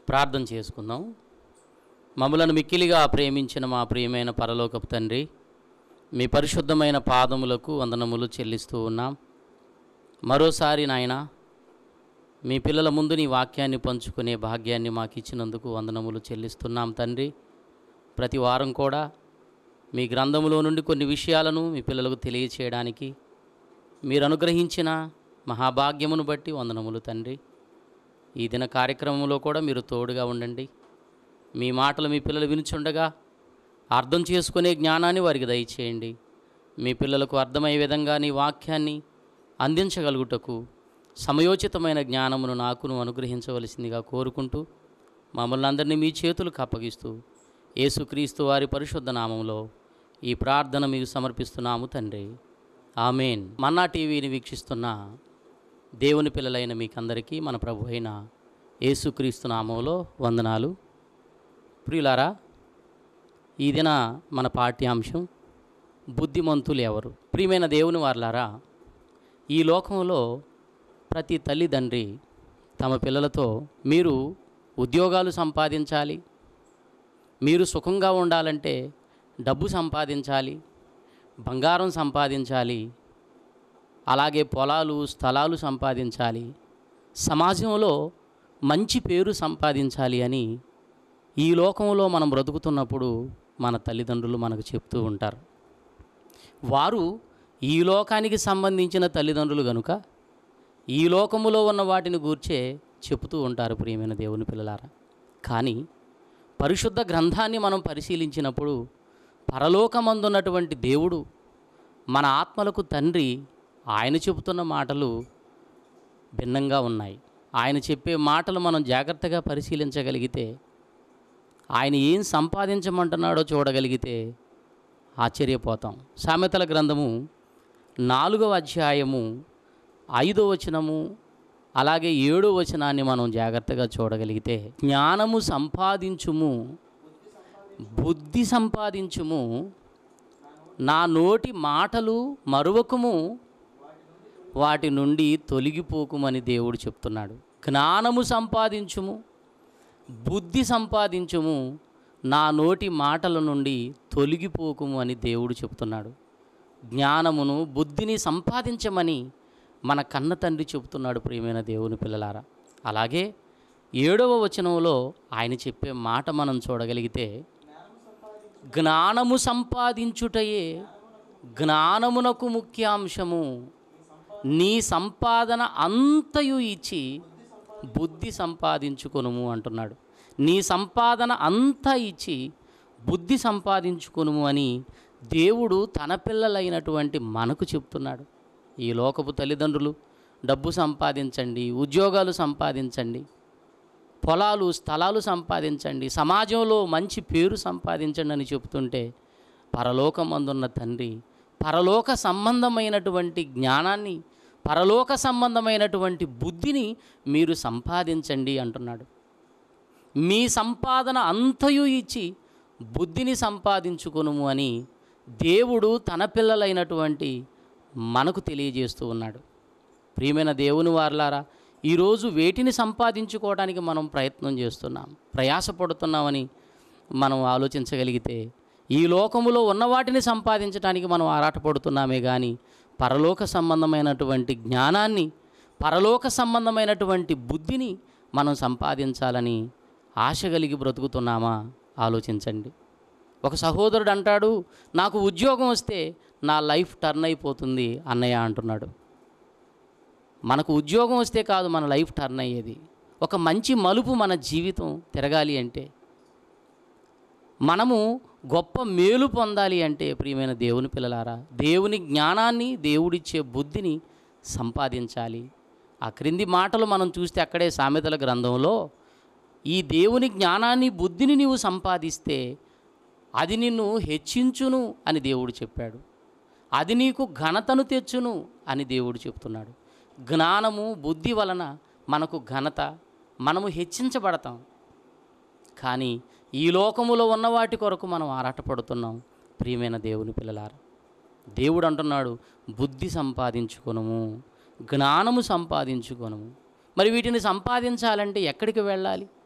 ప్రార్థన చేసుకుందాం మమ్మలను మిక్కిలిగా ప్రేమించిన మా ప్రియమైన పరలోకపు తండ్రి మీ పరిశుద్ధమైన పాదములకు వందనములు చెల్లిస్తూ ఉన్నాం మరోసారి నాయన మీ పిల్లల ముందు నీ వాక్యాన్ని పంచుకునే భాగ్యాన్ని మాకు ఇచ్చినందుకు వందనములు చెల్లిస్తున్నాం తండ్రి ప్రతి వారం కూడా మీ గ్రంథములో నుండి కొన్ని విషయాలను మీ పిల్లలకు తెలియచేయడానికి మీరు అనుగ్రహించిన మహాభాగ్యమును బట్టి వందనములు తండ్రి ఈ దిన కార్యక్రమంలో కూడా మీరు తోడుగా ఉండండి మీ మాటలు మీ పిల్లలు వినుచుండగా అర్థం చేసుకునే జ్ఞానాన్ని వారికి దయచేయండి మీ పిల్లలకు అర్థమయ్యే విధంగా నీ వాక్యాన్ని అందించగలుగుటకు సమయోచితమైన జ్ఞానమును నాకును అనుగ్రహించవలసిందిగా కోరుకుంటూ మమ్మల్ని అందరినీ మీ చేతులకు అప్పగిస్తూ యేసుక్రీస్తు వారి పరిశుద్ధ నామంలో ఈ ప్రార్థన మీకు సమర్పిస్తున్నాము తండ్రి ఆమెన్ మన్నా టీవీని వీక్షిస్తున్న దేవుని పిల్లలైన మీకందరికీ మన ప్రభు అయిన యేసుక్రీస్తు నామంలో వందనాలు ప్రియులారా ఈ దిన మన పాఠ్యాంశం బుద్ధిమంతులు ఎవరు ప్రియమైన దేవుని వారలారా ఈ లోకంలో ప్రతి తల్లిదండ్రి తమ పిల్లలతో మీరు ఉద్యోగాలు సంపాదించాలి మీరు సుఖంగా ఉండాలంటే డబ్బు సంపాదించాలి బంగారం సంపాదించాలి అలాగే పొలాలు స్థలాలు సంపాదించాలి సమాజంలో మంచి పేరు సంపాదించాలి అని ఈ లోకంలో మనం బ్రతుకుతున్నప్పుడు మన తల్లిదండ్రులు మనకు చెప్తూ ఉంటారు వారు ఈ లోకానికి సంబంధించిన తల్లిదండ్రులు గనుక ఈ లోకములో ఉన్న వాటిని గూర్చే చెబుతూ ఉంటారు ప్రియమైన దేవుని పిల్లలారా కానీ పరిశుద్ధ గ్రంథాన్ని మనం పరిశీలించినప్పుడు పరలోకమందున్నటువంటి దేవుడు మన ఆత్మలకు తండ్రి ఆయన చెబుతున్న మాటలు భిన్నంగా ఉన్నాయి ఆయన చెప్పే మాటలు మనం జాగ్రత్తగా పరిశీలించగలిగితే ఆయన ఏం సంపాదించమంటున్నాడో చూడగలిగితే ఆశ్చర్యపోతాం సామెతల గ్రంథము నాలుగవ అధ్యాయము ఐదో వచనము అలాగే ఏడో వచనాన్ని మనం జాగ్రత్తగా చూడగలిగితే జ్ఞానము సంపాదించుము బుద్ధి సంపాదించుము నా నోటి మాటలు మరువకుము వాటి నుండి తొలగిపోకుమని దేవుడు చెప్తున్నాడు జ్ఞానము సంపాదించుము బుద్ధి సంపాదించుము నా నోటి మాటల నుండి తొలగిపోకుము అని దేవుడు చెప్తున్నాడు జ్ఞానమును బుద్ధిని సంపాదించమని మన కన్న తండ్రి చెబుతున్నాడు ప్రియమైన దేవుని పిల్లలారా అలాగే ఏడవ వచనంలో ఆయన చెప్పే మాట మనం చూడగలిగితే జ్ఞానము సంపాదించుటయే జ్ఞానమునకు ముఖ్యాంశము నీ సంపాదన అంతయు ఇచ్చి బుద్ధి సంపాదించుకొనుము అంటున్నాడు నీ సంపాదన అంతా ఇచ్చి బుద్ధి సంపాదించుకొనుము అని దేవుడు తన పిల్లలైనటువంటి మనకు చెప్తున్నాడు ఈ లోకపు తల్లిదండ్రులు డబ్బు సంపాదించండి ఉద్యోగాలు సంపాదించండి పొలాలు స్థలాలు సంపాదించండి సమాజంలో మంచి పేరు సంపాదించండి అని చెప్తుంటే పరలోకమందున్న తండ్రి పరలోక సంబంధమైనటువంటి జ్ఞానాన్ని పరలోక సంబంధమైనటువంటి బుద్ధిని మీరు సంపాదించండి అంటున్నాడు మీ సంపాదన అంతయు ఇచ్చి బుద్ధిని సంపాదించుకొనుము అని దేవుడు తన పిల్లలైనటువంటి మనకు తెలియజేస్తూ ఉన్నాడు ప్రియమైన దేవుని వారలారా ఈరోజు వేటిని సంపాదించుకోవడానికి మనం ప్రయత్నం చేస్తున్నాం ప్రయాసపడుతున్నామని మనం ఆలోచించగలిగితే ఈ లోకములో ఉన్న వాటిని సంపాదించడానికి మనం ఆరాటపడుతున్నామే కానీ పరలోక సంబంధమైనటువంటి జ్ఞానాన్ని పరలోక సంబంధమైనటువంటి బుద్ధిని మనం సంపాదించాలని ఆశ కలిగి బ్రతుకుతున్నామా ఆలోచించండి ఒక సహోదరుడు అంటాడు నాకు ఉద్యోగం వస్తే నా లైఫ్ టర్న్ అయిపోతుంది అన్నయ్య అంటున్నాడు మనకు ఉద్యోగం వస్తే కాదు మన లైఫ్ టర్న్ అయ్యేది ఒక మంచి మలుపు మన జీవితం తిరగాలి అంటే మనము గొప్ప మేలు పొందాలి అంటే ప్రియమైన దేవుని పిల్లలారా దేవుని జ్ఞానాన్ని దేవుడిచ్చే బుద్ధిని సంపాదించాలి ఆ క్రింది మాటలు మనం చూస్తే అక్కడే సామెతల గ్రంథంలో ఈ దేవుని జ్ఞానాన్ని బుద్ధిని నీవు సంపాదిస్తే అది నిన్ను హెచ్చించును అని దేవుడు చెప్పాడు అది నీకు ఘనతను తెచ్చును అని దేవుడు చెప్తున్నాడు జ్ఞానము బుద్ధి వలన మనకు ఘనత మనము హెచ్చించబడతాం కానీ ఈ లోకములో ఉన్న వాటి కొరకు మనం ఆరాటపడుతున్నాం ప్రియమైన దేవుని పిల్లలారా దేవుడు అంటున్నాడు బుద్ధి సంపాదించుకొనుము జ్ఞానము సంపాదించుకొనుము మరి వీటిని సంపాదించాలంటే ఎక్కడికి వెళ్ళాలి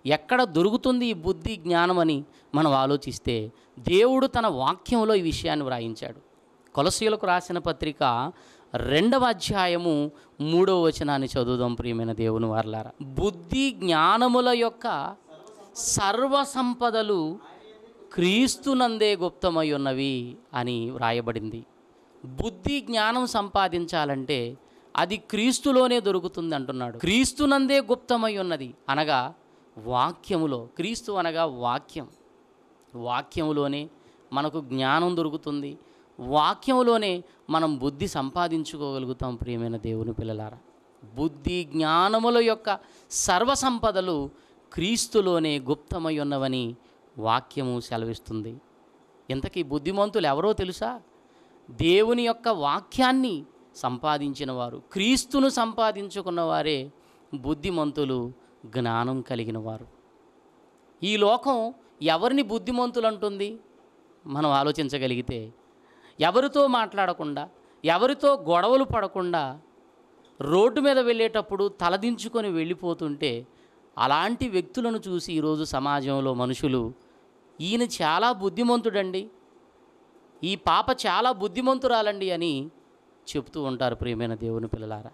ఎక్కడ దొరుకుతుంది ఈ బుద్ధి జ్ఞానం అని మనం ఆలోచిస్తే దేవుడు తన వాక్యంలో ఈ విషయాన్ని వ్రాయించాడు కొలసీలకు రాసిన పత్రిక రెండవ అధ్యాయము మూడవ వచనాన్ని చదువుదాం ప్రియమైన దేవుని వారలారా బుద్ధి జ్ఞానముల యొక్క సర్వ సంపదలు క్రీస్తునందే గుప్తమై ఉన్నవి అని వ్రాయబడింది బుద్ధి జ్ఞానం సంపాదించాలంటే అది క్రీస్తులోనే దొరుకుతుంది అంటున్నాడు క్రీస్తునందే గుప్తమై ఉన్నది అనగా వాక్యములో క్రీస్తు అనగా వాక్యం వాక్యములోనే మనకు జ్ఞానం దొరుకుతుంది వాక్యములోనే మనం బుద్ధి సంపాదించుకోగలుగుతాం ప్రియమైన దేవుని పిల్లలారా బుద్ధి జ్ఞానముల యొక్క సర్వ సంపదలు క్రీస్తులోనే గుప్తమై ఉన్నవని వాక్యము సెలవిస్తుంది ఇంతకీ బుద్ధిమంతులు ఎవరో తెలుసా దేవుని యొక్క వాక్యాన్ని సంపాదించిన వారు క్రీస్తును సంపాదించుకున్న వారే బుద్ధిమంతులు జ్ఞానం కలిగిన వారు ఈ లోకం ఎవరిని బుద్ధిమంతులు అంటుంది మనం ఆలోచించగలిగితే ఎవరితో మాట్లాడకుండా ఎవరితో గొడవలు పడకుండా రోడ్డు మీద వెళ్ళేటప్పుడు తలదించుకొని వెళ్ళిపోతుంటే అలాంటి వ్యక్తులను చూసి ఈరోజు సమాజంలో మనుషులు ఈయన చాలా బుద్ధిమంతుడండి ఈ పాప చాలా బుద్ధిమంతురాలండి అని చెప్తూ ఉంటారు ప్రియమైన దేవుని పిల్లలారా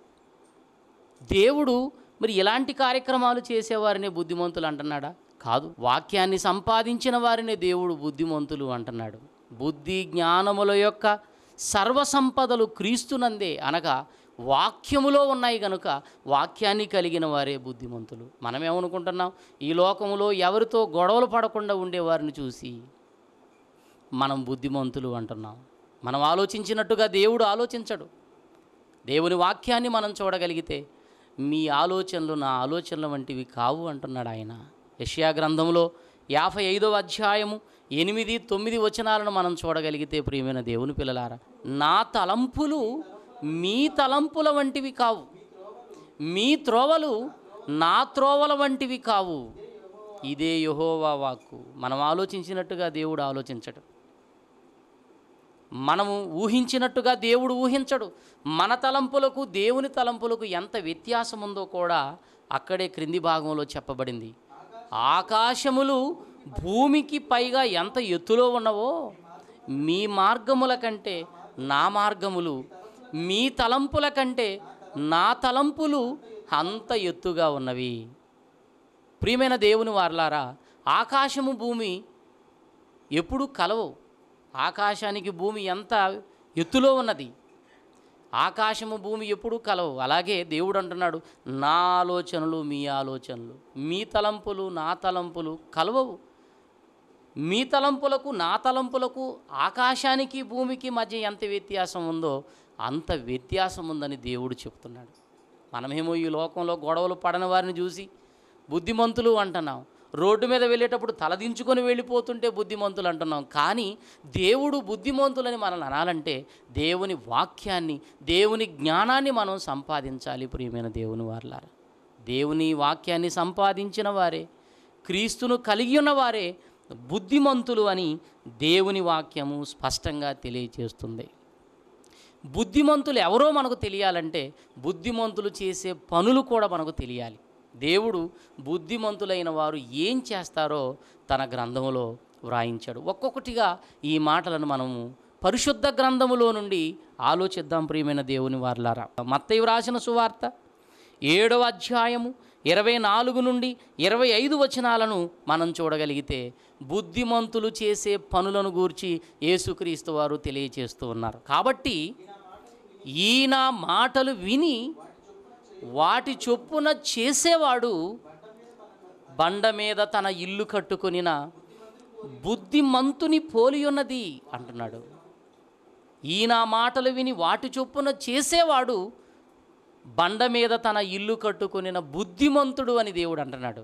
దేవుడు మరి ఇలాంటి కార్యక్రమాలు చేసేవారినే బుద్ధిమంతులు అంటున్నాడా కాదు వాక్యాన్ని సంపాదించిన వారినే దేవుడు బుద్ధిమంతులు అంటున్నాడు బుద్ధి జ్ఞానముల యొక్క సర్వ సంపదలు క్రీస్తునందే అనగా వాక్యములో ఉన్నాయి గనుక వాక్యాన్ని కలిగిన వారే బుద్ధిమంతులు మనం ఏమనుకుంటున్నాం ఈ లోకములో ఎవరితో గొడవలు పడకుండా ఉండేవారిని చూసి మనం బుద్ధిమంతులు అంటున్నాం మనం ఆలోచించినట్టుగా దేవుడు ఆలోచించడు దేవుని వాక్యాన్ని మనం చూడగలిగితే మీ ఆలోచనలు నా ఆలోచనల వంటివి కావు అంటున్నాడు ఆయన యష్యా గ్రంథంలో యాభై ఐదవ అధ్యాయము ఎనిమిది తొమ్మిది వచనాలను మనం చూడగలిగితే ప్రియమైన దేవుని పిల్లలారా నా తలంపులు మీ తలంపుల వంటివి కావు మీ త్రోవలు నా త్రోవల వంటివి కావు ఇదే యహోవా వాక్కు మనం ఆలోచించినట్టుగా దేవుడు ఆలోచించడు మనము ఊహించినట్టుగా దేవుడు ఊహించడు మన తలంపులకు దేవుని తలంపులకు ఎంత వ్యత్యాసం ఉందో కూడా అక్కడే క్రింది భాగంలో చెప్పబడింది ఆకాశములు భూమికి పైగా ఎంత ఎత్తులో ఉన్నవో మీ మార్గముల కంటే నా మార్గములు మీ తలంపుల కంటే నా తలంపులు అంత ఎత్తుగా ఉన్నవి ప్రియమైన దేవుని వారలారా ఆకాశము భూమి ఎప్పుడు కలవు ఆకాశానికి భూమి ఎంత ఎత్తులో ఉన్నది ఆకాశము భూమి ఎప్పుడూ కలవు అలాగే దేవుడు అంటున్నాడు నా ఆలోచనలు మీ ఆలోచనలు మీ తలంపులు నా తలంపులు కలవవు మీ తలంపులకు నా తలంపులకు ఆకాశానికి భూమికి మధ్య ఎంత వ్యత్యాసం ఉందో అంత వ్యత్యాసం ఉందని దేవుడు చెప్తున్నాడు మనమేమో ఈ లోకంలో గొడవలు పడని వారిని చూసి బుద్ధిమంతులు అంటున్నాం రోడ్డు మీద వెళ్ళేటప్పుడు తలదించుకొని వెళ్ళిపోతుంటే బుద్ధిమంతులు అంటున్నాం కానీ దేవుడు బుద్ధిమంతులని మనల్ని అనాలంటే దేవుని వాక్యాన్ని దేవుని జ్ఞానాన్ని మనం సంపాదించాలి ప్రియమైన దేవుని వారలారా దేవుని వాక్యాన్ని సంపాదించిన వారే క్రీస్తును కలిగి ఉన్న వారే బుద్ధిమంతులు అని దేవుని వాక్యము స్పష్టంగా తెలియజేస్తుంది బుద్ధిమంతులు ఎవరో మనకు తెలియాలంటే బుద్ధిమంతులు చేసే పనులు కూడా మనకు తెలియాలి దేవుడు బుద్ధిమంతులైన వారు ఏం చేస్తారో తన గ్రంథములో వ్రాయించాడు ఒక్కొక్కటిగా ఈ మాటలను మనము పరిశుద్ధ గ్రంథములో నుండి ఆలోచిద్దాం ప్రియమైన దేవుని వారలారా మత్తయి వ్రాసిన సువార్త ఏడవ అధ్యాయము ఇరవై నాలుగు నుండి ఇరవై ఐదు వచనాలను మనం చూడగలిగితే బుద్ధిమంతులు చేసే పనులను గూర్చి యేసుక్రీస్తు వారు తెలియచేస్తూ ఉన్నారు కాబట్టి ఈయన మాటలు విని వాటి చొప్పున చేసేవాడు బండ మీద తన ఇల్లు కట్టుకొనిన బుద్ధిమంతుని పోలి ఉన్నది అంటున్నాడు ఈయన మాటలు విని వాటి చొప్పున చేసేవాడు బండ మీద తన ఇల్లు కట్టుకొనిన బుద్ధిమంతుడు అని దేవుడు అంటున్నాడు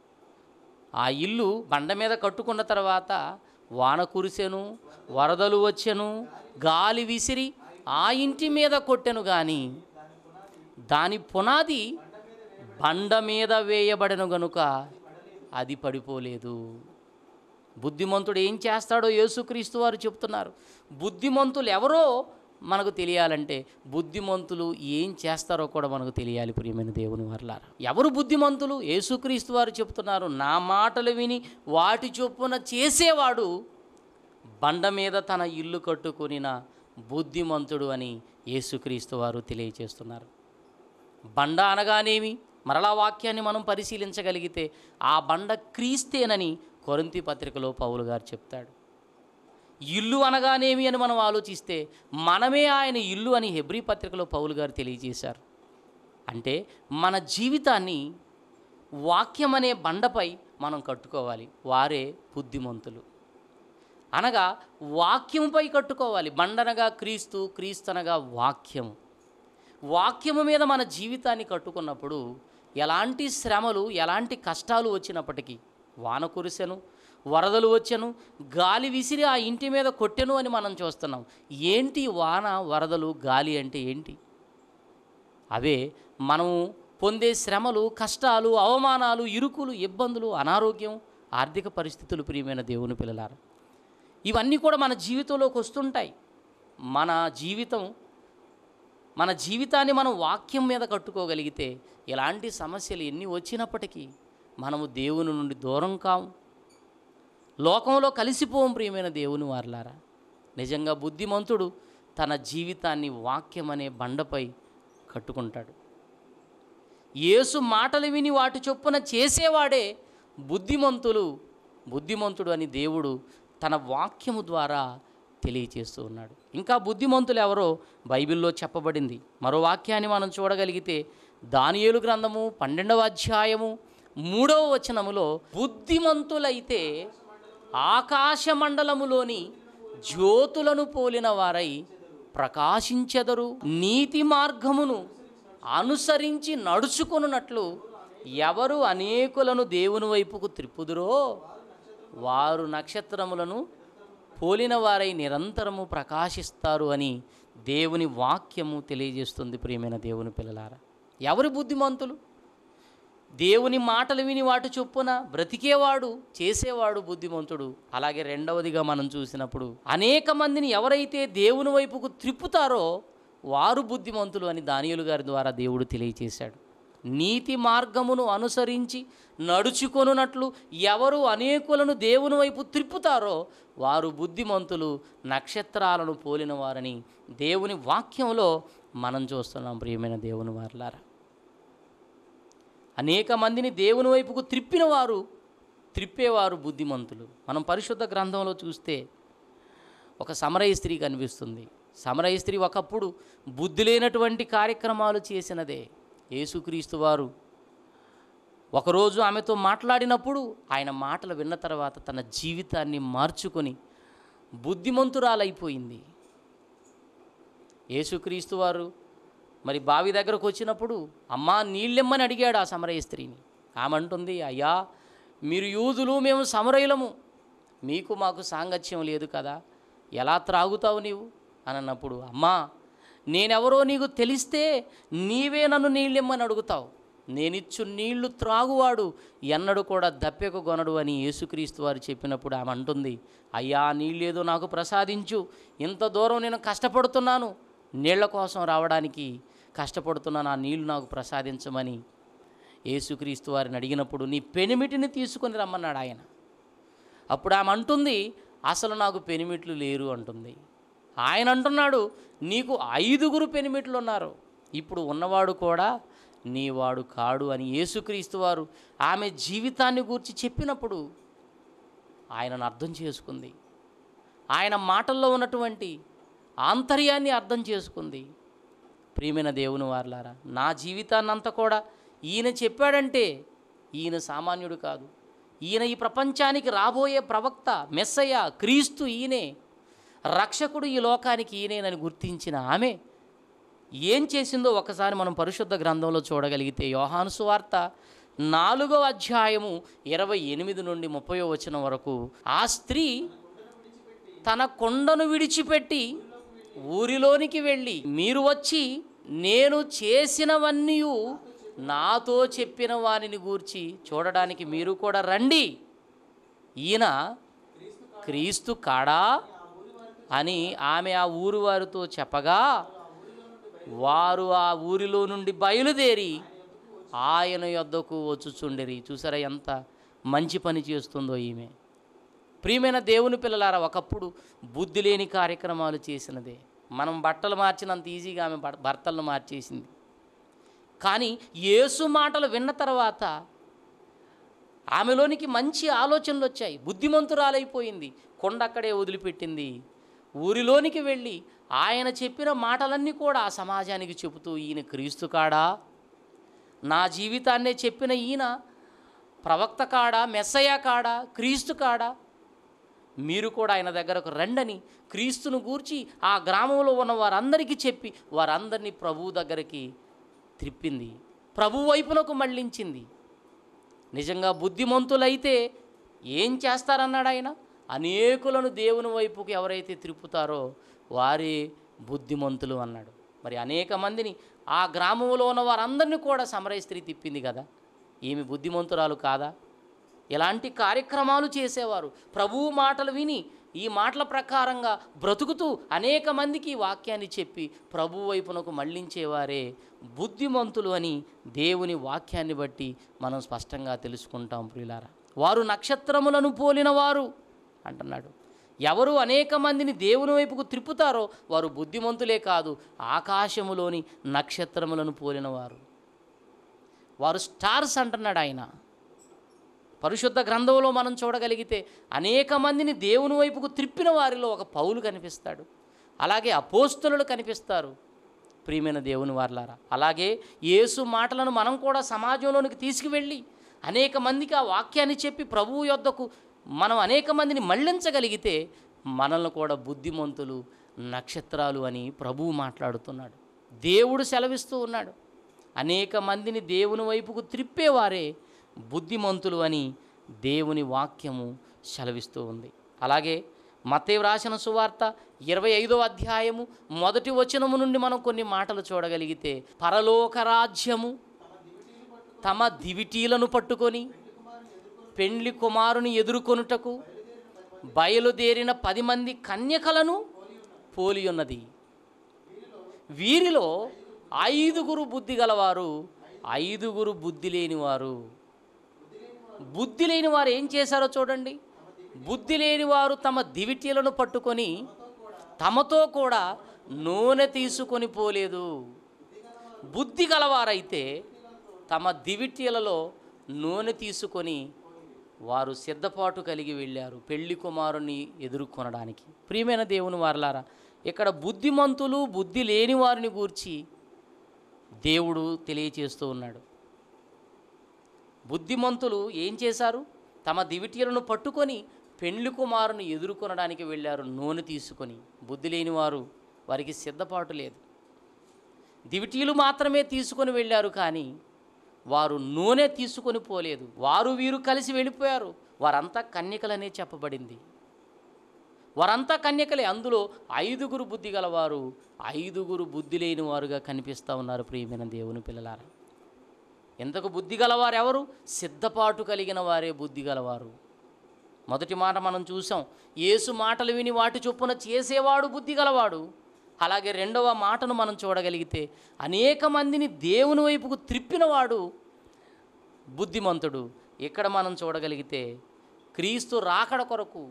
ఆ ఇల్లు బండ మీద కట్టుకున్న తర్వాత వాన కురిసెను వరదలు వచ్చెను గాలి విసిరి ఆ ఇంటి మీద కొట్టెను కానీ దాని పునాది బండ మీద వేయబడెను గనుక అది పడిపోలేదు బుద్ధిమంతుడు ఏం చేస్తాడో యేసుక్రీస్తు వారు చెప్తున్నారు బుద్ధిమంతులు ఎవరో మనకు తెలియాలంటే బుద్ధిమంతులు ఏం చేస్తారో కూడా మనకు తెలియాలి ప్రియమైన దేవుని వర్లారా ఎవరు బుద్ధిమంతులు యేసుక్రీస్తు వారు చెప్తున్నారు నా మాటలు విని వాటి చొప్పున చేసేవాడు బండ మీద తన ఇల్లు కట్టుకొనిన బుద్ధిమంతుడు అని యేసుక్రీస్తు వారు తెలియచేస్తున్నారు బండ అనగానేమి మరలా వాక్యాన్ని మనం పరిశీలించగలిగితే ఆ బండ క్రీస్తేనని కొరింతి పత్రికలో పౌలు గారు చెప్తాడు ఇల్లు అనగానేమి అని మనం ఆలోచిస్తే మనమే ఆయన ఇల్లు అని హెబ్రీ పత్రికలో పౌలు గారు తెలియజేశారు అంటే మన జీవితాన్ని వాక్యం అనే బండపై మనం కట్టుకోవాలి వారే బుద్ధిమంతులు అనగా వాక్యంపై కట్టుకోవాలి బండనగా క్రీస్తు క్రీస్తనగా వాక్యము వాక్యము మీద మన జీవితాన్ని కట్టుకున్నప్పుడు ఎలాంటి శ్రమలు ఎలాంటి కష్టాలు వచ్చినప్పటికీ వాన కురిసెను వరదలు వచ్చెను గాలి విసిరి ఆ ఇంటి మీద కొట్టెను అని మనం చూస్తున్నాం ఏంటి వాన వరదలు గాలి అంటే ఏంటి అవే మనము పొందే శ్రమలు కష్టాలు అవమానాలు ఇరుకులు ఇబ్బందులు అనారోగ్యం ఆర్థిక పరిస్థితులు ప్రియమైన దేవుని పిల్లలారా ఇవన్నీ కూడా మన జీవితంలోకి వస్తుంటాయి మన జీవితం మన జీవితాన్ని మనం వాక్యం మీద కట్టుకోగలిగితే ఎలాంటి సమస్యలు ఎన్ని వచ్చినప్పటికీ మనము దేవుని నుండి దూరం కాము లోకంలో కలిసిపోం ప్రియమైన దేవుని వారలారా నిజంగా బుద్ధిమంతుడు తన జీవితాన్ని వాక్యం అనే బండపై కట్టుకుంటాడు యేసు మాటలు విని వాటి చొప్పున చేసేవాడే బుద్ధిమంతులు బుద్ధిమంతుడు అని దేవుడు తన వాక్యము ద్వారా తెలియచేస్తూ ఉన్నాడు ఇంకా బుద్ధిమంతులు ఎవరో బైబిల్లో చెప్పబడింది మరో వాక్యాన్ని మనం చూడగలిగితే దానియేలు గ్రంథము పన్నెండవ అధ్యాయము మూడవ వచనములో బుద్ధిమంతులైతే ఆకాశ మండలములోని జ్యోతులను పోలిన వారై ప్రకాశించెదరు నీతి మార్గమును అనుసరించి నడుచుకొనున్నట్లు ఎవరు అనేకులను దేవుని వైపుకు త్రిప్పుదురో వారు నక్షత్రములను పోలిన వారై నిరంతరము ప్రకాశిస్తారు అని దేవుని వాక్యము తెలియజేస్తుంది ప్రియమైన దేవుని పిల్లలారా ఎవరు బుద్ధిమంతులు దేవుని మాటలు విని వాటి చొప్పున బ్రతికేవాడు చేసేవాడు బుద్ధిమంతుడు అలాగే రెండవదిగా మనం చూసినప్పుడు అనేక మందిని ఎవరైతే దేవుని వైపుకు త్రిప్పుతారో వారు బుద్ధిమంతులు అని దానియులు గారి ద్వారా దేవుడు తెలియచేశాడు నీతి మార్గమును అనుసరించి నడుచుకొనున్నట్లు ఎవరు అనేకులను దేవుని వైపు త్రిప్పుతారో వారు బుద్ధిమంతులు నక్షత్రాలను పోలిన వారని దేవుని వాక్యంలో మనం చూస్తున్నాం ప్రియమైన దేవుని వారలారా అనేక మందిని దేవుని వైపుకు త్రిప్పిన వారు త్రిప్పేవారు బుద్ధిమంతులు మనం పరిశుద్ధ గ్రంథంలో చూస్తే ఒక సమరయ స్త్రీ కనిపిస్తుంది సమరయ స్త్రీ ఒకప్పుడు బుద్ధి లేనటువంటి కార్యక్రమాలు చేసినదే యేసుక్రీస్తు వారు ఒకరోజు ఆమెతో మాట్లాడినప్పుడు ఆయన మాటలు విన్న తర్వాత తన జీవితాన్ని మార్చుకొని బుద్ధిమంతురాలైపోయింది యేసుక్రీస్తు వారు మరి బావి దగ్గరకు వచ్చినప్పుడు అమ్మా నీళ్ళెమ్మని అడిగాడు ఆ సమరయ స్త్రీని ఆమె అంటుంది అయ్యా మీరు యూదులు మేము సమరయులము మీకు మాకు సాంగత్యం లేదు కదా ఎలా త్రాగుతావు నీవు అని అన్నప్పుడు అమ్మా నేనెవరో నీకు తెలిస్తే నీవే నన్ను నీళ్ళెమ్మని అడుగుతావు నేనిచ్చు నీళ్లు త్రాగువాడు ఎన్నడు కూడా దప్పెకు కొనడు అని యేసుక్రీస్తు వారు చెప్పినప్పుడు ఆమె అంటుంది అయ్యా నీళ్ళేదో నాకు ప్రసాదించు ఇంత దూరం నేను కష్టపడుతున్నాను నీళ్ల కోసం రావడానికి కష్టపడుతున్నాను ఆ నీళ్లు నాకు ప్రసాదించమని యేసుక్రీస్తు వారిని అడిగినప్పుడు నీ పెనిమిటిని తీసుకొని రమ్మన్నాడు ఆయన అప్పుడు ఆమె అంటుంది అసలు నాకు పెనిమిట్లు లేరు అంటుంది ఆయన అంటున్నాడు నీకు ఐదుగురు పెనిమిట్లు ఉన్నారు ఇప్పుడు ఉన్నవాడు కూడా నీవాడు కాడు అని యేసుక్రీస్తు వారు ఆమె జీవితాన్ని గూర్చి చెప్పినప్పుడు ఆయనను అర్థం చేసుకుంది ఆయన మాటల్లో ఉన్నటువంటి ఆంతర్యాన్ని అర్థం చేసుకుంది ప్రియమైన దేవుని వారలారా నా జీవితాన్నంతా కూడా ఈయన చెప్పాడంటే ఈయన సామాన్యుడు కాదు ఈయన ఈ ప్రపంచానికి రాబోయే ప్రవక్త మెస్సయ్య క్రీస్తు ఈయనే రక్షకుడు ఈ లోకానికి ఈయనేనని గుర్తించిన ఆమె ఏం చేసిందో ఒకసారి మనం పరిశుద్ధ గ్రంథంలో చూడగలిగితే యోహాను సువార్త నాలుగో అధ్యాయము ఇరవై ఎనిమిది నుండి ముప్పై వచనం వరకు ఆ స్త్రీ తన కొండను విడిచిపెట్టి ఊరిలోనికి వెళ్ళి మీరు వచ్చి నేను చేసినవన్నీ నాతో చెప్పిన వారిని గూర్చి చూడడానికి మీరు కూడా రండి ఈయన క్రీస్తు కాడా అని ఆమె ఆ ఊరు వారితో చెప్పగా వారు ఆ ఊరిలో నుండి బయలుదేరి ఆయన యొద్దకు వచ్చుచుండిరి చూసారా ఎంత మంచి పని చేస్తుందో ఈమె ప్రియమైన దేవుని పిల్లలారా ఒకప్పుడు బుద్ధి లేని కార్యక్రమాలు చేసినదే మనం బట్టలు మార్చినంత ఈజీగా ఆమె భర్- భర్తలను మార్చేసింది కానీ యేసు మాటలు విన్న తర్వాత ఆమెలోనికి మంచి ఆలోచనలు వచ్చాయి బుద్ధిమంతురాలైపోయింది కొండ అక్కడే వదిలిపెట్టింది ఊరిలోనికి వెళ్ళి ఆయన చెప్పిన మాటలన్నీ కూడా ఆ సమాజానికి చెబుతూ ఈయన క్రీస్తు కాడా నా జీవితాన్నే చెప్పిన ఈయన ప్రవక్త కాడా మెస్సయ్య కాడా క్రీస్తు కాడా మీరు కూడా ఆయన దగ్గరకు రండని క్రీస్తును గూర్చి ఆ గ్రామంలో ఉన్న వారందరికీ చెప్పి వారందరినీ ప్రభువు దగ్గరికి త్రిప్పింది ప్రభు వైపునకు మళ్ళించింది నిజంగా బుద్ధిమంతులైతే ఏం చేస్తారన్నాడు ఆయన అనేకులను దేవుని వైపుకి ఎవరైతే త్రిప్పుతారో వారే బుద్ధిమంతులు అన్నాడు మరి అనేక మందిని ఆ గ్రామంలో ఉన్న వారందరినీ కూడా సమరయ స్త్రీ తిప్పింది కదా ఈమె బుద్ధిమంతురాలు కాదా ఇలాంటి కార్యక్రమాలు చేసేవారు ప్రభువు మాటలు విని ఈ మాటల ప్రకారంగా బ్రతుకుతూ అనేక మందికి ఈ వాక్యాన్ని చెప్పి ప్రభు వైపునకు మళ్ళించేవారే బుద్ధిమంతులు అని దేవుని వాక్యాన్ని బట్టి మనం స్పష్టంగా తెలుసుకుంటాం ప్రియులారా వారు నక్షత్రములను పోలిన వారు అంటున్నాడు ఎవరు అనేక మందిని దేవుని వైపుకు త్రిప్పుతారో వారు బుద్ధిమంతులే కాదు ఆకాశములోని నక్షత్రములను పోలినవారు వారు స్టార్స్ అంటున్నాడు ఆయన పరిశుద్ధ గ్రంథంలో మనం చూడగలిగితే అనేక మందిని దేవుని వైపుకు త్రిప్పిన వారిలో ఒక పౌలు కనిపిస్తాడు అలాగే అపోస్తులు కనిపిస్తారు ప్రియమైన దేవుని వార్లారా అలాగే యేసు మాటలను మనం కూడా సమాజంలోనికి తీసుకువెళ్ళి అనేక మందికి ఆ వాక్యాన్ని చెప్పి ప్రభువు యొద్దకు మనం అనేక మందిని మళ్ళించగలిగితే మనల్ని కూడా బుద్ధిమంతులు నక్షత్రాలు అని ప్రభువు మాట్లాడుతున్నాడు దేవుడు సెలవిస్తూ ఉన్నాడు అనేక మందిని దేవుని వైపుకు త్రిప్పేవారే బుద్ధిమంతులు అని దేవుని వాక్యము సెలవిస్తూ ఉంది అలాగే మత్తయి వ్రాసిన సువార్త ఇరవై ఐదో అధ్యాయము మొదటి వచనము నుండి మనం కొన్ని మాటలు చూడగలిగితే పరలోక రాజ్యము తమ దివిటీలను పట్టుకొని పెండ్లి కుమారుని ఎదుర్కొనుటకు బయలుదేరిన పది మంది కన్యకలను పోలి ఉన్నది వీరిలో ఐదుగురు బుద్ధి గలవారు ఐదుగురు బుద్ధి లేనివారు బుద్ధి లేని వారు ఏం చేశారో చూడండి బుద్ధి లేని వారు తమ దివిటీలను పట్టుకొని తమతో కూడా నూనె తీసుకొని పోలేదు బుద్ధి గలవారైతే తమ దివిటీలలో నూనె తీసుకొని వారు సిద్ధపాటు కలిగి వెళ్ళారు పెళ్లి కుమారుని ఎదుర్కొనడానికి ప్రియమైన దేవుని వారలారా ఇక్కడ బుద్ధిమంతులు బుద్ధి లేని వారిని గూర్చి దేవుడు తెలియచేస్తూ ఉన్నాడు బుద్ధిమంతులు ఏం చేశారు తమ దివిటీలను పట్టుకొని పెండ్లి కుమారుని ఎదుర్కొనడానికి వెళ్ళారు నూనె తీసుకొని బుద్ధి లేని వారు వారికి సిద్ధపాటు లేదు దివిటీలు మాత్రమే తీసుకొని వెళ్ళారు కానీ వారు నూనె తీసుకొని పోలేదు వారు వీరు కలిసి వెళ్ళిపోయారు వారంతా కన్యకలనే చెప్పబడింది వారంతా కన్యకలే అందులో ఐదుగురు బుద్ధి గలవారు ఐదుగురు బుద్ధి లేని వారుగా కనిపిస్తూ ఉన్నారు ప్రియమైన దేవుని పిల్లలారా ఎంతకు బుద్ధి గలవారు ఎవరు సిద్ధపాటు కలిగిన వారే బుద్ధి గలవారు మొదటి మాట మనం చూసాం యేసు మాటలు విని వాటి చొప్పున చేసేవాడు బుద్ధి గలవాడు అలాగే రెండవ మాటను మనం చూడగలిగితే అనేక మందిని దేవుని వైపుకు త్రిప్పినవాడు బుద్ధిమంతుడు ఇక్కడ మనం చూడగలిగితే క్రీస్తు రాకడ కొరకు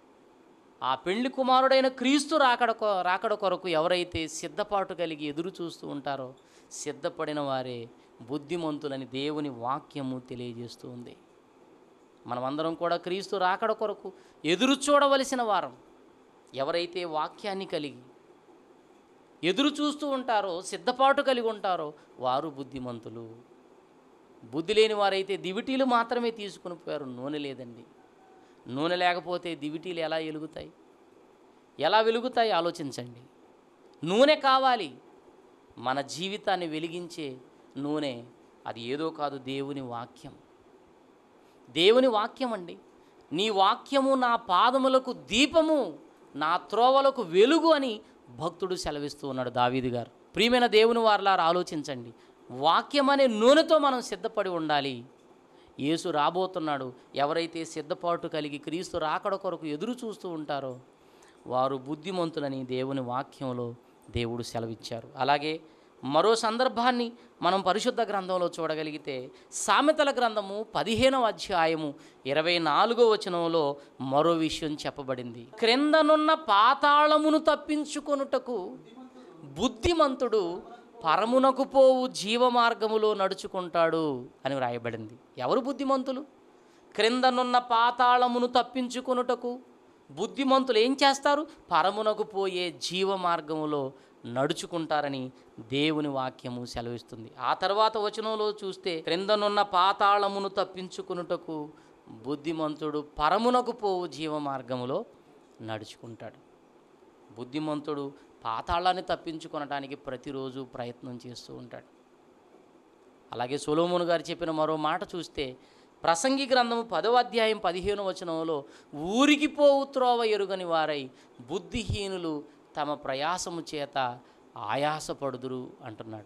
ఆ పెళ్లి కుమారుడైన క్రీస్తు రాకడ కొ- రాకడ కొరకు ఎవరైతే సిద్ధపాటు కలిగి ఎదురు చూస్తూ ఉంటారో సిద్ధపడిన వారే బుద్ధిమంతులని దేవుని వాక్యము తెలియజేస్తూ ఉంది మనమందరం కూడా క్రీస్తు రాకడ కొరకు ఎదురు చూడవలసిన వారం ఎవరైతే వాక్యాన్ని కలిగి ఎదురు చూస్తూ ఉంటారో సిద్ధపాటు కలిగి ఉంటారో వారు బుద్ధిమంతులు బుద్ధి లేని వారైతే దివిటీలు మాత్రమే తీసుకుని పోయారు నూనె లేదండి నూనె లేకపోతే దివిటీలు ఎలా వెలుగుతాయి ఎలా వెలుగుతాయి ఆలోచించండి నూనె కావాలి మన జీవితాన్ని వెలిగించే నూనె అది ఏదో కాదు దేవుని వాక్యం దేవుని వాక్యం అండి నీ వాక్యము నా పాదములకు దీపము నా త్రోవలకు వెలుగు అని భక్తుడు సెలవిస్తూ ఉన్నాడు దావీదు గారు ప్రియమైన దేవుని వారిలారా ఆలోచించండి వాక్యం అనే నూనెతో మనం సిద్ధపడి ఉండాలి యేసు రాబోతున్నాడు ఎవరైతే సిద్ధపాటు కలిగి క్రీస్తు రాకడ కొరకు ఎదురు చూస్తూ ఉంటారో వారు బుద్ధిమంతులని దేవుని వాక్యంలో దేవుడు సెలవిచ్చారు అలాగే మరో సందర్భాన్ని మనం పరిశుద్ధ గ్రంథంలో చూడగలిగితే సామెతల గ్రంథము పదిహేనవ అధ్యాయము ఇరవై నాలుగో వచనంలో మరో విషయం చెప్పబడింది క్రిందనున్న పాతాళమును తప్పించుకొనుటకు బుద్ధిమంతుడు పరమునకు పోవు జీవ మార్గములో నడుచుకుంటాడు అని వ్రాయబడింది ఎవరు బుద్ధిమంతులు క్రిందనున్న పాతాళమును తప్పించుకొనుటకు బుద్ధిమంతులు ఏం చేస్తారు పరమునకు పోయే జీవ మార్గములో నడుచుకుంటారని దేవుని వాక్యము సెలవిస్తుంది ఆ తర్వాత వచనంలో చూస్తే క్రిందనున్న పాతాళమును తప్పించుకునుటకు బుద్ధిమంతుడు పరమునకు పోవు జీవ మార్గములో నడుచుకుంటాడు బుద్ధిమంతుడు పాతాళాన్ని తప్పించుకొనటానికి ప్రతిరోజు ప్రయత్నం చేస్తూ ఉంటాడు అలాగే సొలోమోను గారు చెప్పిన మరో మాట చూస్తే ప్రసంగి గ్రంథము పదవ అధ్యాయం పదిహేను వచనంలో ఊరికి పోవు త్రోవ ఎరుగని వారై బుద్ధిహీనులు తమ ప్రయాసము చేత ఆయాసపడుదురు అంటున్నాడు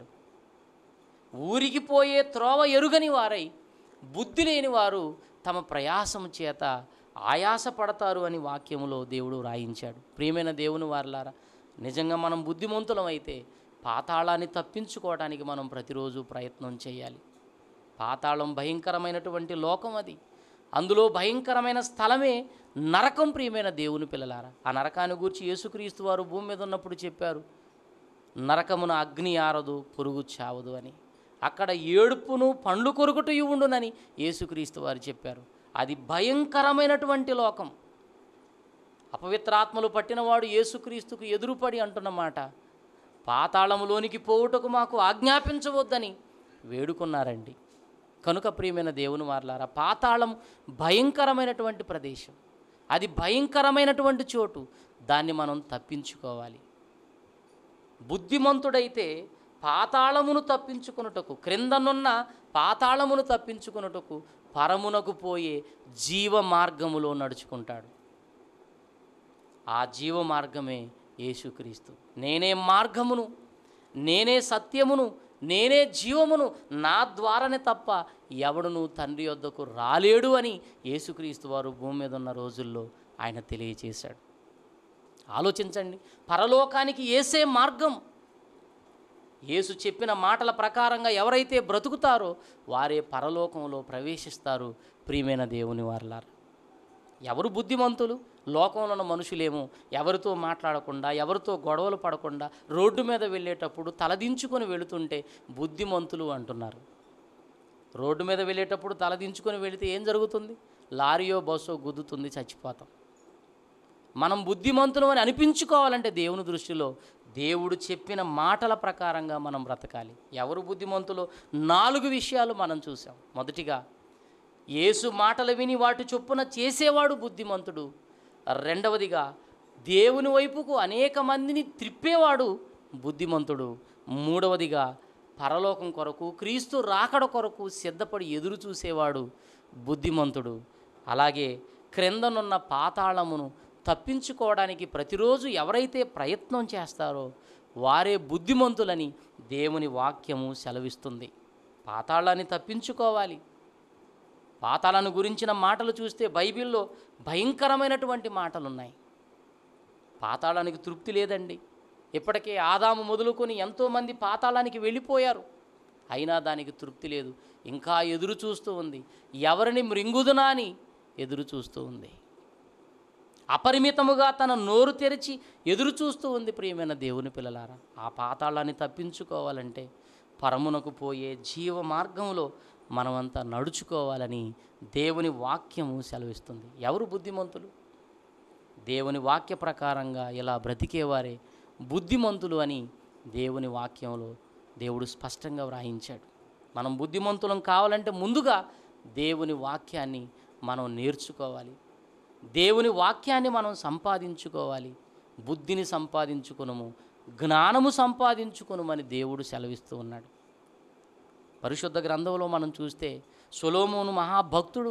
ఊరికి పోయే త్రోవ ఎరుగని వారై బుద్ధి లేని వారు తమ ప్రయాసము చేత ఆయాసపడతారు అని వాక్యములో దేవుడు రాయించాడు ప్రియమైన దేవుని వారలారా నిజంగా మనం బుద్ధిమంతులం అయితే పాతాళాన్ని తప్పించుకోవడానికి మనం ప్రతిరోజు ప్రయత్నం చేయాలి పాతాళం భయంకరమైనటువంటి లోకం అది అందులో భయంకరమైన స్థలమే నరకం ప్రియమైన దేవుని పిల్లలారా ఆ నరకాన్ని గూర్చి యేసుక్రీస్తు వారు భూమి మీద ఉన్నప్పుడు చెప్పారు నరకమున అగ్ని ఆరదు పురుగు చావదు అని అక్కడ ఏడుపును పండ్లు కొరుకుటూ ఉండునని యేసుక్రీస్తు వారు చెప్పారు అది భయంకరమైనటువంటి లోకం అపవిత్రాత్మలు పట్టినవాడు యేసుక్రీస్తుకు ఎదురుపడి అంటున్నమాట పాతాళములోనికి పోవుటకు మాకు ఆజ్ఞాపించవద్దని వేడుకున్నారండి కనుక ప్రియమైన దేవుని వారలారా పాతాళం భయంకరమైనటువంటి ప్రదేశం అది భయంకరమైనటువంటి చోటు దాన్ని మనం తప్పించుకోవాలి బుద్ధిమంతుడైతే పాతాళమును తప్పించుకొనుటకు క్రిందనున్న పాతాళమును తప్పించుకొనుటకు పరమునకు పోయే జీవ మార్గములో నడుచుకుంటాడు ఆ జీవ మార్గమే యేసుక్రీస్తు నేనే మార్గమును నేనే సత్యమును నేనే జీవమును నా ద్వారానే తప్ప ఎవడును తండ్రి వద్దకు రాలేడు అని యేసుక్రీస్తు వారు భూమి మీద ఉన్న రోజుల్లో ఆయన తెలియచేశాడు ఆలోచించండి పరలోకానికి ఏసే మార్గం యేసు చెప్పిన మాటల ప్రకారంగా ఎవరైతే బ్రతుకుతారో వారే పరలోకంలో ప్రవేశిస్తారు ప్రియమైన దేవుని వారలారా ఎవరు బుద్ధిమంతులు లోకంలో ఉన్న మనుషులేమో ఎవరితో మాట్లాడకుండా ఎవరితో గొడవలు పడకుండా రోడ్డు మీద వెళ్ళేటప్పుడు తలదించుకొని వెళుతుంటే బుద్ధిమంతులు అంటున్నారు రోడ్డు మీద వెళ్ళేటప్పుడు తలదించుకొని వెళితే ఏం జరుగుతుంది లారీయో బస్సో గుద్దుతుంది చచ్చిపోతాం మనం బుద్ధిమంతులు అని అనిపించుకోవాలంటే దేవుని దృష్టిలో దేవుడు చెప్పిన మాటల ప్రకారంగా మనం బ్రతకాలి ఎవరు బుద్ధిమంతులో నాలుగు విషయాలు మనం చూసాం మొదటిగా యేసు మాటలు విని వాటి చొప్పున చేసేవాడు బుద్ధిమంతుడు రెండవదిగా దేవుని వైపుకు అనేక మందిని త్రిప్పేవాడు బుద్ధిమంతుడు మూడవదిగా పరలోకం కొరకు క్రీస్తు రాకడ కొరకు సిద్ధపడి ఎదురు చూసేవాడు బుద్ధిమంతుడు అలాగే క్రిందనున్న పాతాళమును తప్పించుకోవడానికి ప్రతిరోజు ఎవరైతే ప్రయత్నం చేస్తారో వారే బుద్ధిమంతులని దేవుని వాక్యము సెలవిస్తుంది పాతాళాన్ని తప్పించుకోవాలి పాతాళాన్ని గురించిన మాటలు చూస్తే బైబిల్లో భయంకరమైనటువంటి మాటలు ఉన్నాయి పాతాళానికి తృప్తి లేదండి ఇప్పటికే ఆదాము మొదలుకొని ఎంతోమంది పాతాళానికి వెళ్ళిపోయారు అయినా దానికి తృప్తి లేదు ఇంకా ఎదురు చూస్తూ ఉంది ఎవరిని మృంగుదునా అని ఎదురు చూస్తూ ఉంది అపరిమితముగా తన నోరు తెరిచి ఎదురు చూస్తూ ఉంది ప్రియమైన దేవుని పిల్లలారా ఆ పాతాళాన్ని తప్పించుకోవాలంటే పరమునకు పోయే జీవ మార్గంలో మనమంతా నడుచుకోవాలని దేవుని వాక్యము సెలవిస్తుంది ఎవరు బుద్ధిమంతులు దేవుని వాక్య ప్రకారంగా ఇలా బ్రతికేవారే బుద్ధిమంతులు అని దేవుని వాక్యంలో దేవుడు స్పష్టంగా వ్రాయించాడు మనం బుద్ధిమంతులం కావాలంటే ముందుగా దేవుని వాక్యాన్ని మనం నేర్చుకోవాలి దేవుని వాక్యాన్ని మనం సంపాదించుకోవాలి బుద్ధిని సంపాదించుకునము జ్ఞానము సంపాదించుకునమని దేవుడు సెలవిస్తూ ఉన్నాడు పరిశుద్ధ గ్రంథంలో మనం చూస్తే సొలోమోను మహాభక్తుడు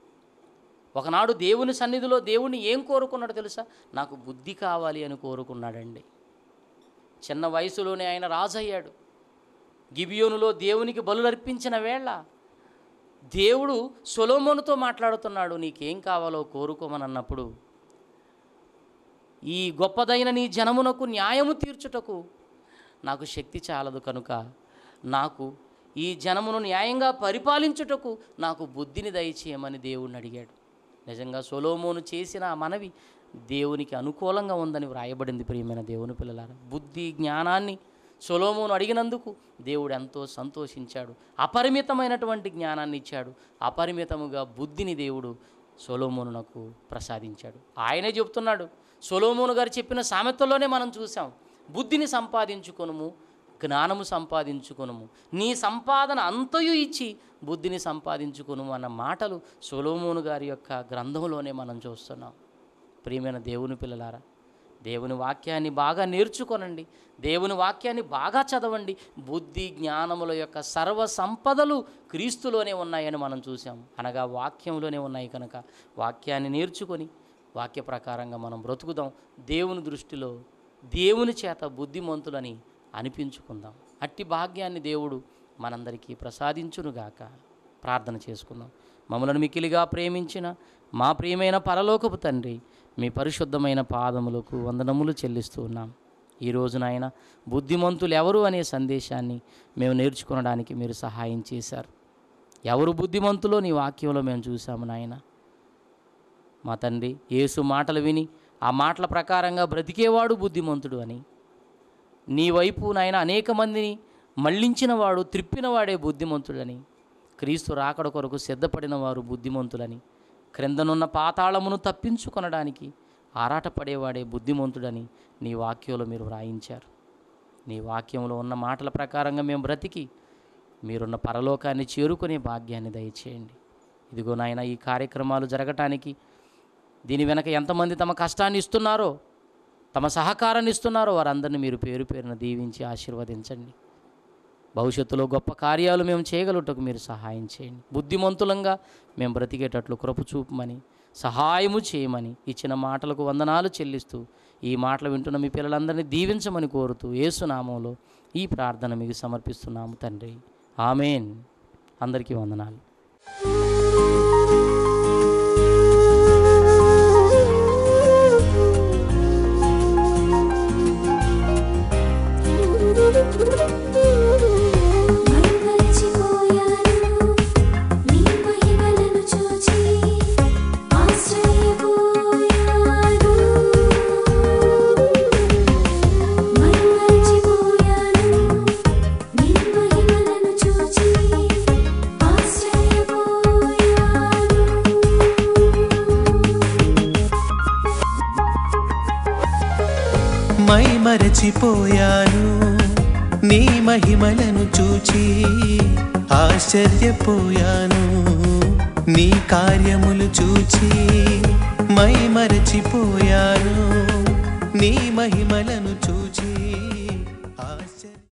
ఒకనాడు దేవుని సన్నిధిలో దేవుని ఏం కోరుకున్నాడు తెలుసా నాకు బుద్ధి కావాలి అని కోరుకున్నాడండి చిన్న వయసులోనే ఆయన రాజయ్యాడు గిబియోనులో దేవునికి బలులర్పించిన వేళ దేవుడు సొలోమోనుతో మాట్లాడుతున్నాడు నీకేం కావాలో కోరుకోమని అన్నప్పుడు ఈ గొప్పదైన నీ జనమునకు న్యాయము తీర్చుటకు నాకు శక్తి చాలదు కనుక నాకు ఈ జనమును న్యాయంగా పరిపాలించుటకు నాకు బుద్ధిని దయచేయమని దేవుణ్ణి అడిగాడు నిజంగా సొలోమోను చేసిన ఆ మనవి దేవునికి అనుకూలంగా ఉందని వ్రాయబడింది ప్రియమైన దేవుని పిల్లలారా బుద్ధి జ్ఞానాన్ని సొలోమోను అడిగినందుకు దేవుడు ఎంతో సంతోషించాడు అపరిమితమైనటువంటి జ్ఞానాన్ని ఇచ్చాడు అపరిమితముగా బుద్ధిని దేవుడు సొలోమోనునకు ప్రసాదించాడు ఆయనే చెప్తున్నాడు సొలోమోను గారు చెప్పిన సామెతల్లోనే మనం చూసాం బుద్ధిని సంపాదించుకొనుము జ్ఞానము సంపాదించుకొనుము నీ సంపాదన అంతయు ఇచ్చి బుద్ధిని సంపాదించుకొనుము అన్న మాటలు సొలోమోను గారి యొక్క గ్రంథంలోనే మనం చూస్తున్నాం ప్రియమైన దేవుని పిల్లలారా దేవుని వాక్యాన్ని బాగా నేర్చుకొనండి దేవుని వాక్యాన్ని బాగా చదవండి బుద్ధి జ్ఞానముల యొక్క సర్వ సంపదలు క్రీస్తులోనే ఉన్నాయని మనం చూసాం అనగా వాక్యంలోనే ఉన్నాయి కనుక వాక్యాన్ని నేర్చుకొని వాక్య ప్రకారంగా మనం బ్రతుకుదాం దేవుని దృష్టిలో దేవుని చేత బుద్ధిమంతులని అనిపించుకుందాం అట్టి భాగ్యాన్ని దేవుడు మనందరికీ ప్రసాదించునుగాక ప్రార్థన చేసుకుందాం మమ్మలను మికిలిగా ప్రేమించిన మా ప్రియమైన పరలోకపు తండ్రి మీ పరిశుద్ధమైన పాదములకు వందనములు చెల్లిస్తూ ఉన్నాం ఈ రోజు నాయన బుద్ధిమంతులు ఎవరు అనే సందేశాన్ని మేము నేర్చుకోవడానికి మీరు సహాయం చేశారు ఎవరు బుద్ధిమంతులో నీ వాక్యంలో మేము చూసాము నాయన మా తండ్రి యేసు మాటలు విని ఆ మాటల ప్రకారంగా బ్రతికేవాడు బుద్ధిమంతుడు అని నీ వైపు నాయన అనేక మందిని మళ్ళించిన వాడు త్రిప్పిన వాడే బుద్ధిమంతుడని క్రీస్తు రాకడ కొరకు సిద్ధపడిన వారు బుద్ధిమంతులని క్రిందనున్న పాతాళమును తప్పించుకొనడానికి ఆరాటపడేవాడే బుద్ధిమంతుడని నీ వాక్యంలో మీరు వ్రాయించారు నీ వాక్యంలో ఉన్న మాటల ప్రకారంగా మేము బ్రతికి మీరున్న పరలోకాన్ని చేరుకునే భాగ్యాన్ని దయచేయండి ఇదిగో నాయన ఈ కార్యక్రమాలు జరగటానికి దీని వెనక ఎంతమంది తమ కష్టాన్ని ఇస్తున్నారో తమ సహకారాన్ని ఇస్తున్నారో వారందరినీ మీరు పేరు పేరున దీవించి ఆశీర్వదించండి భవిష్యత్తులో గొప్ప కార్యాలు మేము చేయగలుగుటకు మీరు సహాయం చేయండి బుద్ధిమంతులంగా మేము బ్రతికేటట్లు కృప చూపమని సహాయము చేయమని ఇచ్చిన మాటలకు వందనాలు చెల్లిస్తూ ఈ మాటలు వింటున్న మీ పిల్లలందరినీ దీవించమని కోరుతూ ఏసునామంలో ఈ ప్రార్థన మీకు సమర్పిస్తున్నాము తండ్రి ఆమెన్ అందరికీ వందనాలు మరిచిపోయాను నీ మహిమలను చూచి ఆశ్చర్యపోయాను మరిచిపోయాను నీ మహిమలను చూచి ఆశ్చర్యపోయాను మై మరచిపోయాను నీ మహిమలను చూచి ఆశ్చర్యపోయాను నీ కార్యములు చూచి మై మరచిపోయాను నీ మహిమలను చూచి